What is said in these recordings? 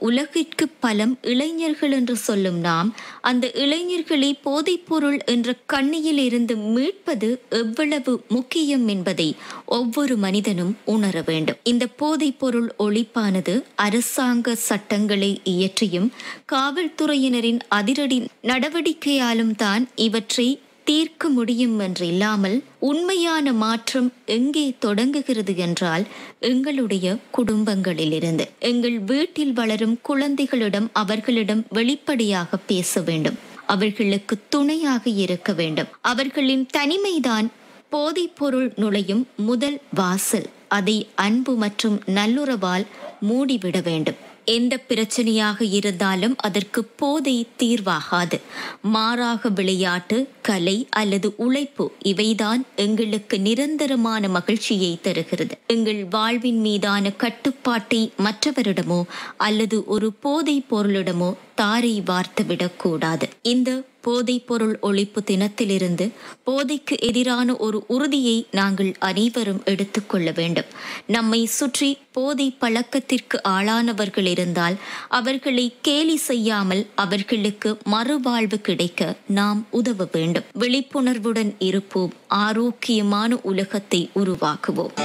உலகிற்கு பலம் இளைஞர்கள் என்று சொல்லும் நாம் அந்த இளைஞர்களை போதைப்பொருள் என்ற கண்ணியில் இருந்து மீட்பது எவ்வளவு முக்கியம் என்பதை ஒவ்வொரு மனிதனும் உணர வேண்டும் இந்த போதைப்பொருள் ஒழிப்பானது அரசாங்க சட்டங்களை இயற்றியும் காவல்துறையினரின் அதிரடி நடவடிக்கையாலும் தான் இவற்றை தீர்க்க முடியும் என்று இல்லாமல் உண்மையான மாற்றம் எங்கே தொடங்குகிறது என்றால் எங்களுடைய குடும்பங்களிலிருந்து எங்கள் வீட்டில் வளரும் குழந்தைகளிடம் அவர்களிடம் வெளிப்படையாக பேச வேண்டும் அவர்களுக்கு துணையாக இருக்க வேண்டும் அவர்களின் தனிமைதான் போதைப்பொருள் நுழையும் முதல் வாசல் அதை அன்பு மற்றும் நல்லுறவால் மூடிவிட வேண்டும் எந்த பிரச்சனையாக இருந்தாலும் அதற்கு போதை தீர்வாகாது மாறாக விளையாட்டு கலை அல்லது உழைப்பு இவைதான் எங்களுக்கு நிரந்தரமான மகிழ்ச்சியை தருகிறது எங்கள் வாழ்வின் மீதான கட்டுப்பாட்டை மற்றவரிடமோ அல்லது ஒரு போதை பொருளிடமோ தாரை வார்த்துவிடக்கூடாது இந்த போதைப் பொருள் ஒழிப்பு தினத்திலிருந்து போதைக்கு எதிரான ஒரு உறுதியை நாங்கள் அனைவரும் எடுத்துக்கொள்ள வேண்டும் நம்மை சுற்றி போதை பழக்கத்திற்கு ஆளானவர்கள் இருந்தால் அவர்களை கேலி செய்யாமல் அவர்களுக்கு மறுவாழ்வு கிடைக்க நாம் உதவ வேண்டும் விழிப்புணர்வுடன் இருப்போம் ஆரோக்கியமான உலகத்தை உருவாக்குவோம்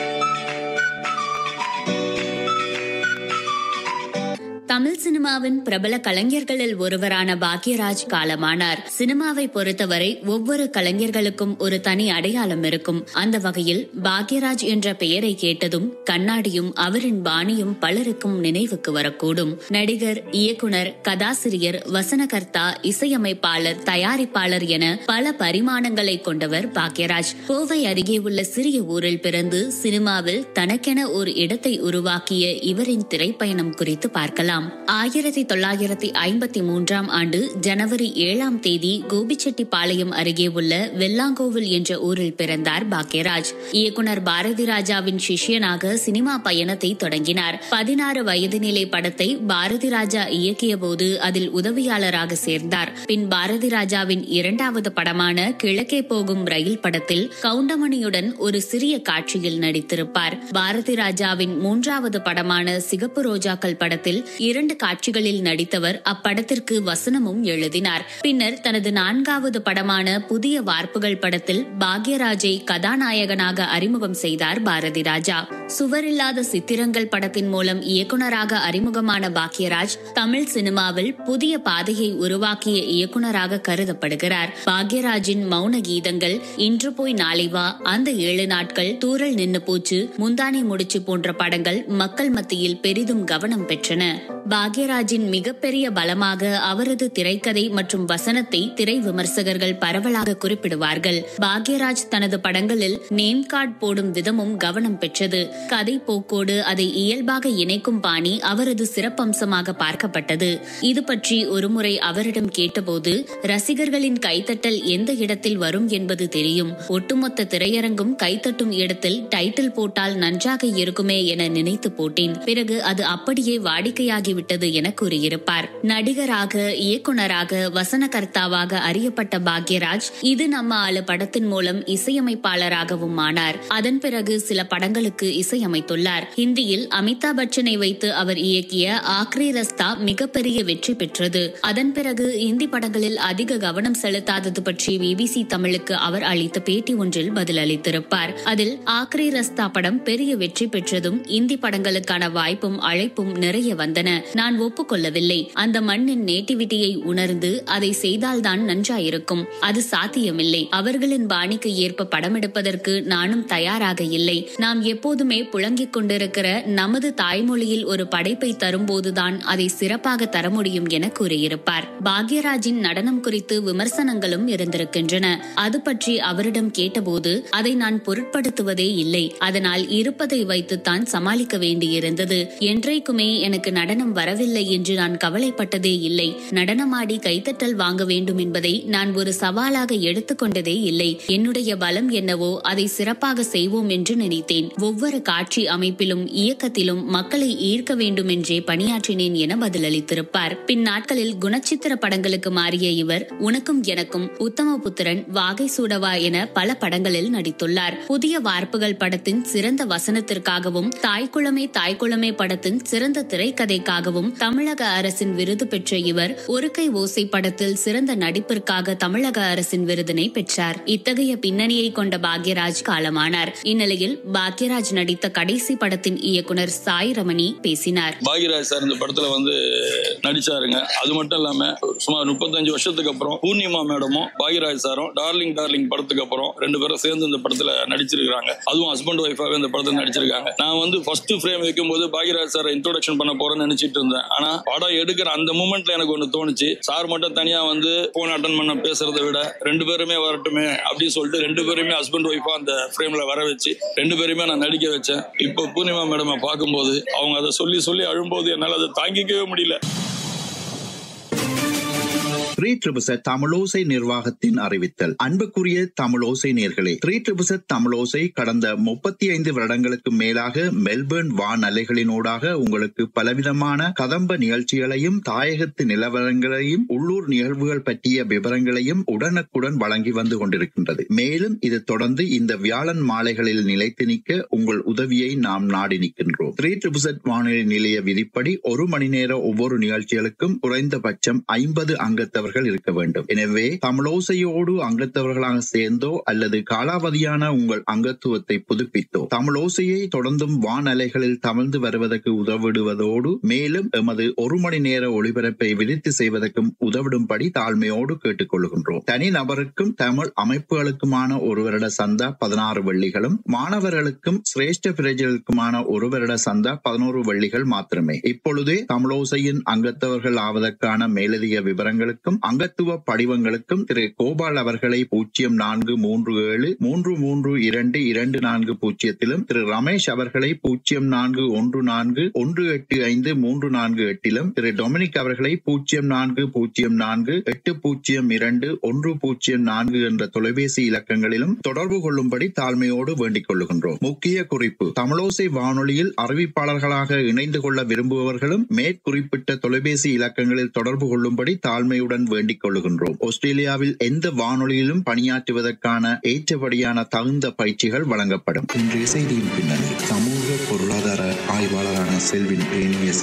தமிழ் சினிமாவின் பிரபல கலைஞர்களில் ஒருவரான பாக்யராஜ் காலமானார் சினிமாவை பொறுத்தவரை ஒவ்வொரு கலைஞர்களுக்கும் ஒரு தனி அடையாளம் இருக்கும் அந்த வகையில் பாக்யராஜ் என்ற பெயரை கேட்டதும் கண்ணாடியும் அவரின் பாணியும் பலருக்கும் நினைவுக்கு வரக்கூடும் நடிகர் இயக்குனர் கதாசிரியர் வசனகர்த்தா இசையமைப்பாளர் தயாரிப்பாளர் என பல பரிமாணங்களை கொண்டவர் பாக்யராஜ் கோவை அருகே உள்ள சிறிய ஊரில் பிறந்து சினிமாவில் தனக்கென ஒரு இடத்தை உருவாக்கிய இவரின் திரைப்பயணம் குறித்து பார்க்கலாம் ஆயிரத்தி தொள்ளாயிரத்தி ஐம்பத்தி மூன்றாம் ஆண்டு ஜனவரி ஏழாம் தேதி கோபிச்செட்டிப்பாளையம் அருகே உள்ள வெள்ளாங்கோவில் என்ற ஊரில் பிறந்தார் பாக்யராஜ் இயக்குனர் பாரதி ராஜாவின் சிஷ்யனாக சினிமா பயணத்தை தொடங்கினார் பதினாறு வயது நிலை படத்தை பாரதி ராஜா இயக்கிய போது அதில் உதவியாளராக சேர்ந்தார் பின் பாரதி ராஜாவின் இரண்டாவது படமான கிழக்கே போகும் ரயில் படத்தில் கவுண்டமணியுடன் ஒரு சிறிய காட்சியில் நடித்திருப்பார் பாரதி ராஜாவின் மூன்றாவது படமான சிகப்பு ரோஜாக்கள் படத்தில் இரண்டு காட்சிகளில் நடித்தவர் அப்படத்திற்கு வசனமும் எழுதினார் பின்னர் தனது நான்காவது படமான புதிய வார்ப்புகள் படத்தில் பாக்யராஜை கதாநாயகனாக அறிமுகம் செய்தார் பாரதி ராஜா சுவரில்லாத சித்திரங்கள் படத்தின் மூலம் இயக்குனராக அறிமுகமான பாக்யராஜ் தமிழ் சினிமாவில் புதிய பாதையை உருவாக்கிய இயக்குனராக கருதப்படுகிறார் பாக்யராஜின் மௌன கீதங்கள் இன்று போய் நாளை வா அந்த ஏழு நாட்கள் தூரல் நின்னு போச்சு முந்தானை முடிச்சு போன்ற படங்கள் மக்கள் மத்தியில் பெரிதும் கவனம் பெற்றன பாக்யராஜின் மிகப்பெரிய பலமாக அவரது திரைக்கதை மற்றும் வசனத்தை திரை விமர்சகர்கள் பரவலாக குறிப்பிடுவார்கள் பாக்யராஜ் தனது படங்களில் நேம் கார்டு போடும் விதமும் கவனம் பெற்றது கதை போக்கோடு அதை இயல்பாக இணைக்கும் பாணி அவரது சிறப்பம்சமாக பார்க்கப்பட்டது இது பற்றி ஒருமுறை அவரிடம் கேட்டபோது ரசிகர்களின் கைத்தட்டல் எந்த இடத்தில் வரும் என்பது தெரியும் ஒட்டுமொத்த திரையரங்கும் கைத்தட்டும் இடத்தில் டைட்டில் போட்டால் நன்றாக இருக்குமே என நினைத்து போட்டேன் பிறகு அது அப்படியே வாடிக்கையாகிவிட்டது என கூறியிருப்பார் நடிகராக இயக்குனராக வசனகர்த்தாவாக அறியப்பட்ட பாக்யராஜ் இது நம்ம ஆளு படத்தின் மூலம் இசையமைப்பாளராகவும் ஆனார் அதன் பிறகு சில படங்களுக்கு இசையமைத்துள்ளார் ஹிந்தியில் அமிதாப் பச்சனை வைத்து அவர் இயக்கிய ஆக்ரி ரஸ்தா மிகப்பெரிய வெற்றி பெற்றது அதன் பிறகு இந்தி படங்களில் அதிக கவனம் செலுத்தாதது பற்றி பிபிசி தமிழுக்கு அவர் அளித்த பேட்டி ஒன்றில் பதிலளித்திருப்பார் அதில் ஆக்ரி ரஸ்தா படம் பெரிய வெற்றி பெற்றதும் இந்தி படங்களுக்கான வாய்ப்பும் அழைப்பும் நிறைய வந்தன நான் ஒப்புக்கொள்ளவில்லை அந்த மண்ணின் நேட்டிவிட்டியை உணர்ந்து அதை செய்தால்தான் நன்றாயிருக்கும் அது சாத்தியமில்லை அவர்களின் பாணிக்கு ஏற்ப படமெடுப்பதற்கு நானும் தயாராக இல்லை நாம் எப்போதுமே புழங்கிக் கொண்டிருக்கிற நமது தாய்மொழியில் ஒரு படைப்பை தரும்போதுதான் அதை சிறப்பாக தர முடியும் என கூறியிருப்பார் பாக்யராஜின் நடனம் குறித்து விமர்சனங்களும் இருந்திருக்கின்றன அது பற்றி அவரிடம் கேட்டபோது அதை நான் பொருட்படுத்துவதே இல்லை அதனால் இருப்பதை வைத்துத்தான் சமாளிக்க வேண்டியிருந்தது என்றைக்குமே எனக்கு நடனம் வரவில்லை என்று நான் கவலைப்பட்டதே இல்லை நடனமாடி கைத்தட்டல் வாங்க வேண்டும் என்பதை நான் ஒரு சவாலாக எடுத்துக்கொண்டதே இல்லை என்னுடைய பலம் என்னவோ அதை சிறப்பாக செய்வோம் என்று நினைத்தேன் ஒவ்வொரு காட்சி அமைப்பிலும் இயக்கத்திலும் மக்களை ஈர்க்க வேண்டும் என்றே பணியாற்றினேன் என பதிலளித்திருப்பார் பின் நாட்களில் குணச்சித்திர படங்களுக்கு மாறிய இவர் உனக்கும் எனக்கும் உத்தமபுத்திரன் வாகை சூடவா என பல படங்களில் நடித்துள்ளார் புதிய வார்ப்புகள் படத்தின் சிறந்த வசனத்திற்காகவும் தாய்க்குளமே தாய்க்குளமே படத்தின் சிறந்த திரைக்கதைக்காக நடிப்பிற்காகவும் தமிழக அரசின் விருது பெற்ற இவர் ஒரு கை ஓசை படத்தில் சிறந்த நடிப்பிற்காக தமிழக அரசின் விருதினை பெற்றார் இத்தகைய பின்னணியை கொண்ட பாக்யராஜ் காலமானார் இந்நிலையில் பாக்யராஜ் நடித்த கடைசி படத்தின் இயக்குனர் சாய் ரமணி பேசினார் பாக்யராஜ் சார் இந்த படத்துல வந்து நடிச்சாருங்க அது மட்டும் இல்லாம சுமார் முப்பத்தஞ்சு வருஷத்துக்கு அப்புறம் பூர்ணிமா மேடமும் பாக்யராஜ் சாரும் டார்லிங் டார்லிங் படத்துக்கு அப்புறம் ரெண்டு பேரும் சேர்ந்து இந்த படத்துல நடிச்சிருக்காங்க அதுவும் ஹஸ்பண்ட் ஒய்ஃபாக இந்த படத்துல நடிச்சிருக்காங்க நான் வந்து ஃபர்ஸ்ட் ஃப்ரேம் வைக்கும் போது பாக்யராஜ் சார் இன்ட்ரோடக்ஷன் பண்ண போறேன்னு நினைச்சிட்டு இருந்தேன் ஆனா படம் எடுக்கிற அந்த மூமெண்ட்ல எனக்கு ஒண்ணு தோணுச்சு சார் மட்டும் தனியா வந்து போன் அட்டன் பண்ண பேசுறதை விட ரெண்டு பேருமே வரட்டுமே அப்படின்னு சொல்லிட்டு ரெண்டு பேருமே ஹஸ்பண்ட் ஒய்ஃபா அந்த ஃப்ரேம்ல வர வச்சு ரெண்டு பேருமே நான் நடிக்க வச்சேன் இப்போ பூர்ணிமா மேடம் பார்க்கும்போது அவங்க அதை சொல்லி சொல்லி அழும்போது என்னால் அதை தாங்கிக்கவே முடியல த்ரீ ட்ரிபிசட் தமிழோசை நிர்வாகத்தின் அறிவித்தல் அன்புக்குரிய தமிழோசை நேர்களே த்ரீ ட்ரிபிசட் தமிழோசை கடந்த முப்பத்தி ஐந்து வருடங்களுக்கு மேலாக மெல்பர்ன் வான் அலைகளினூடாக உங்களுக்கு பலவிதமான கதம்ப நிகழ்ச்சிகளையும் தாயகத்து நிலவரங்களையும் உள்ளூர் நிகழ்வுகள் பற்றிய விவரங்களையும் உடனுக்குடன் வழங்கி வந்து கொண்டிருக்கின்றது மேலும் இது தொடர்ந்து இந்த வியாழன் மாலைகளில் நிலைத்து நிற்க உங்கள் உதவியை நாம் நாடி நிற்கின்றோம் த்ரீ ட்ரிபிசட் வானொலி நிலைய விதிப்படி ஒரு மணி நேர ஒவ்வொரு நிகழ்ச்சிகளுக்கும் குறைந்தபட்சம் ஐம்பது அங்கத்தவர்கள் இருக்க வேண்டும் எனவே தமிழோசையோடு அங்கத்தவர்களாக சேர்ந்தோ அல்லது காலாவதியான உங்கள் அங்கத்துவத்தை புதுப்பித்தோ தமிழோசையை தொடர்ந்தும் வானலைகளில் தமிழ்ந்து வருவதற்கு உதவிடுவதோடு மேலும் எமது ஒரு மணி நேர ஒளிபரப்பை விரித்து செய்வதற்கும் உதவிடும்படி தாழ்மையோடு கேட்டுக்கொள்கின்றோம் தனி நபருக்கும் தமிழ் அமைப்புகளுக்குமான ஒரு வருட சந்தா பதினாறு வெள்ளிகளும் மாணவர்களுக்கும் சிரேஷ்ட பிரஜர்களுக்குமான ஒரு வருட சந்தா பதினோரு வெள்ளிகள் மாத்திரமே இப்பொழுதே தமிழோசையின் அங்கத்தவர்கள் ஆவதற்கான மேலதிக விவரங்களுக்கும் அங்கத்துவ படிவங்களுக்கும் திரு கோபால் அவர்களை பூஜ்ஜியம் நான்கு மூன்று ஏழு மூன்று மூன்று இரண்டு இரண்டு நான்கு பூஜ்ஜியத்திலும் திரு ரமேஷ் அவர்களை பூஜ்ஜியம் நான்கு ஒன்று நான்கு ஒன்று எட்டு ஐந்து மூன்று நான்கு எட்டிலும் திரு டொமினிக் அவர்களை பூஜ்ஜியம் நான்கு பூஜ்ஜியம் நான்கு எட்டு பூஜ்ஜியம் இரண்டு ஒன்று பூஜ்ஜியம் நான்கு என்ற தொலைபேசி இலக்கங்களிலும் தொடர்பு கொள்ளும்படி தாழ்மையோடு வேண்டிக் கொள்ளுகின்றோம் முக்கிய குறிப்பு தமிழோசை வானொலியில் அறிவிப்பாளர்களாக இணைந்து கொள்ள விரும்புபவர்களும் மேற்குறிப்பிட்ட தொலைபேசி இலக்கங்களில் தொடர்பு கொள்ளும்படி தாழ்மையுடன் வேண்டிக் கொள்ளுகின்றோம் ஆஸ்திரேலியாவில் எந்த வானொலியிலும் பணியாற்றுவதற்கான ஏற்றபடியான தகுந்த பயிற்சிகள் வழங்கப்படும் இன்றைய செய்தியின் பின்னணி சமூக பொருளாதார ஆய்வாளரான செல்வின் ஏனியஸ்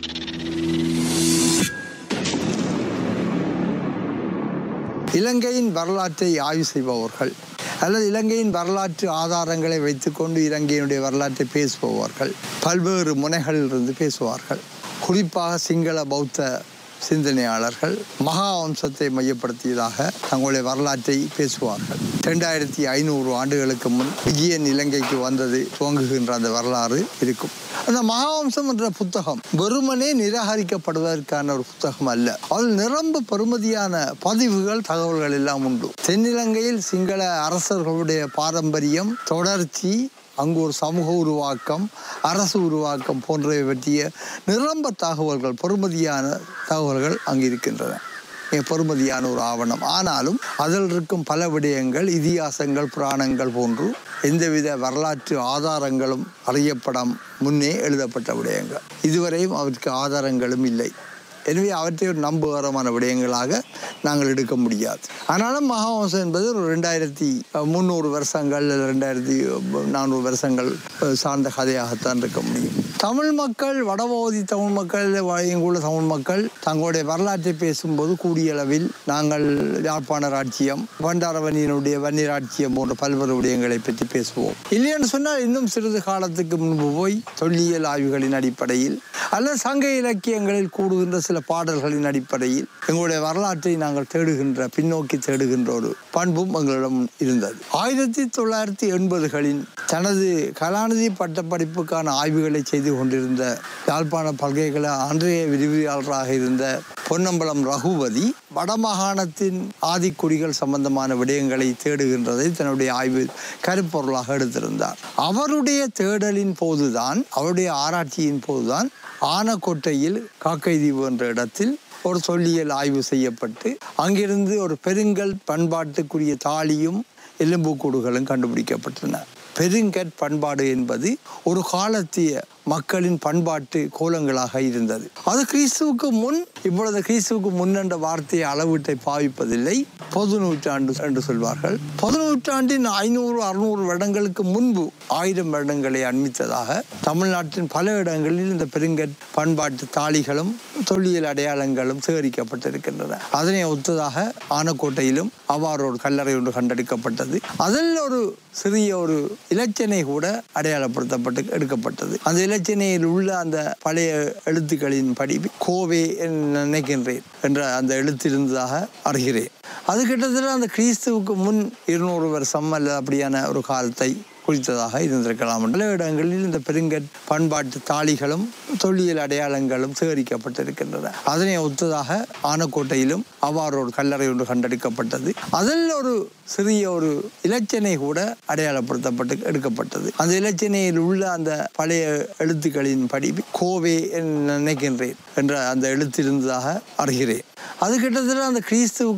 இலங்கையின் வரலாற்றை ஆய்வு செய்பவர்கள் அல்லது இலங்கையின் வரலாற்று ஆதாரங்களை வைத்துக்கொண்டு இலங்கையினுடைய வரலாற்றை பேசுபவர்கள் பல்வேறு முனைகளிலிருந்து பேசுவார்கள் குறிப்பாக சிங்கள பௌத்த சிந்தனையாளர்கள் மகா வம்சத்தை மையப்படுத்தியதாக தங்களுடைய வரலாற்றை பேசுவார்கள் ரெண்டாயிரத்தி ஐநூறு ஆண்டுகளுக்கு முன் விஜயன் இலங்கைக்கு வந்தது துவங்குகின்ற அந்த வரலாறு இருக்கும் அந்த மகாவம்சம் என்ற புத்தகம் வெறுமனே நிராகரிக்கப்படுவதற்கான ஒரு புத்தகம் அல்ல அதில் நிரம்ப பெறுமதியான பதிவுகள் தகவல்கள் எல்லாம் உண்டு தென்னிலங்கையில் சிங்கள அரசர்களுடைய பாரம்பரியம் தொடர்ச்சி அங்கு ஒரு சமூக உருவாக்கம் அரசு உருவாக்கம் போன்றவை பற்றிய நிரம்ப தகவல்கள் பெறுமதியான தகவல்கள் அங்கு இருக்கின்றன மிக பெறுமதியான ஒரு ஆவணம் ஆனாலும் அதில் இருக்கும் பல விடயங்கள் இதிகாசங்கள் புராணங்கள் போன்று எந்தவித வரலாற்று ஆதாரங்களும் அறியப்படாம் முன்னே எழுதப்பட்ட விடயங்கள் இதுவரையும் அவருக்கு ஆதாரங்களும் இல்லை எனவே அவற்றை ஒரு நம்புகரமான விடயங்களாக நாங்கள் எடுக்க முடியாது ஆனாலும் மகாவம்சம் என்பது ஒரு ரெண்டாயிரத்தி முந்நூறு வருஷங்கள் இல்லை ரெண்டாயிரத்தி நானூறு வருஷங்கள் சார்ந்த கதையாகத்தான் இருக்க முடியும் தமிழ் மக்கள் வடபகுதி தமிழ் மக்கள் இங்குள்ள தமிழ் மக்கள் தங்களுடைய வரலாற்றை பேசும்போது கூடிய அளவில் நாங்கள் யாழ்ப்பாண ராட்சியம் பண்டாரவனியினுடைய வன்னிராட்சியம் போன்ற பல்வேறு விடயங்களை பற்றி பேசுவோம் இல்லையென்று சொன்னால் இன்னும் சிறிது காலத்துக்கு முன்பு போய் தொல்லியல் ஆய்வுகளின் அடிப்படையில் அல்லது சங்க இலக்கியங்களில் கூடுகின்ற சில பாடல்களின் அடிப்படையில் எங்களுடைய வரலாற்றை நாங்கள் தேடுகின்ற பின்னோக்கி தேடுகின்ற ஒரு பண்பும் எங்களிடம் இருந்தது ஆயிரத்தி தொள்ளாயிரத்தி எண்பதுகளின் தனது கலாநிதி பட்டப்படிப்புக்கான ஆய்வுகளை செய்து கொண்டிருந்த யாழ்ப்பாண பல்கலைக்கழக அன்றைய விரிவியாளராக இருந்த பொன்னம்பலம் ரகுபதி வடமாகாணத்தின் ஆதிக்குடிகள் சம்பந்தமான விடயங்களை தேடுகின்றதை தன்னுடைய ஆய்வு கருப்பொருளாக எடுத்திருந்தார் அவருடைய தேடலின் போதுதான் அவருடைய ஆராய்ச்சியின் போதுதான் ஆனக்கோட்டையில் காக்கைதீவு என்ற இடத்தில் ஒரு சொல்லியல் ஆய்வு செய்யப்பட்டு அங்கிருந்து ஒரு பெருங்கல் பண்பாட்டுக்குரிய தாலியும் எலும்புக்கூடுகளும் கண்டுபிடிக்கப்பட்டன பெருங்கற் பண்பாடு என்பது ஒரு காலத்திய மக்களின் பண்பாட்டு கோலங்களாக இருந்தது அது கிறிஸ்துவுக்கு முன் இப்பொழுது கிறிஸ்துவுக்கு முன்னென்ற வார்த்தையை அளவீட்டை பாவிப்பதில்லை பொது நூற்றாண்டு என்று சொல்வார்கள் பொது நூற்றாண்டின் ஐநூறு அறுநூறு வருடங்களுக்கு முன்பு ஆயிரம் வருடங்களை அண்மித்ததாக தமிழ்நாட்டின் பல இடங்களில் இந்த பெருங்கற் பண்பாட்டு தாளிகளும் தொல்லியல் அடையாளங்களும் சேகரிக்கப்பட்டிருக்கின்றன அதனை ஒத்ததாக ஆனக்கோட்டையிலும் அவ்வாறு ஒரு கல்லறை ஒன்று கண்டெடுக்கப்பட்டது அதில் ஒரு சிறிய ஒரு இலச்சினை கூட அடையாளப்படுத்தப்பட்டு எடுக்கப்பட்டது அந்த இலச்சினையில் உள்ள அந்த பழைய எழுத்துக்களின் படி கோவே என்று நினைக்கின்றேன் என்ற அந்த எழுத்து இருந்ததாக அறிகிறேன் அது கிட்டத்தட்ட அந்த கிறிஸ்துவுக்கு முன் இருநூறு வருஷம் அல்லது அப்படியான ஒரு காலத்தை குறித்ததாக இருந்திருக்கலாம் பல இடங்களில் இந்த பெருங்கற் பண்பாட்டு தாளிகளும் தொல்லியல் அடையாளங்களும் சேகரிக்கப்பட்டிருக்கின்றன அதனை ஒத்ததாக ஆனக்கோட்டையிலும் அவ்வாறு ஒரு கல்லறை ஒன்று கண்டெடுக்கப்பட்டது அதில் ஒரு சிறிய ஒரு இலச்சினை கூட அடையாளப்படுத்தப்பட்டு எடுக்கப்பட்டது அந்த இலச்சினையில் உள்ள அந்த பழைய எழுத்துக்களின் படி கோவே என்று நினைக்கின்றேன் என்ற அந்த எழுத்து இருந்ததாக அறிகிறேன் அது கிட்டத்தட்ட அந்த கிறிஸ்துவுக்கு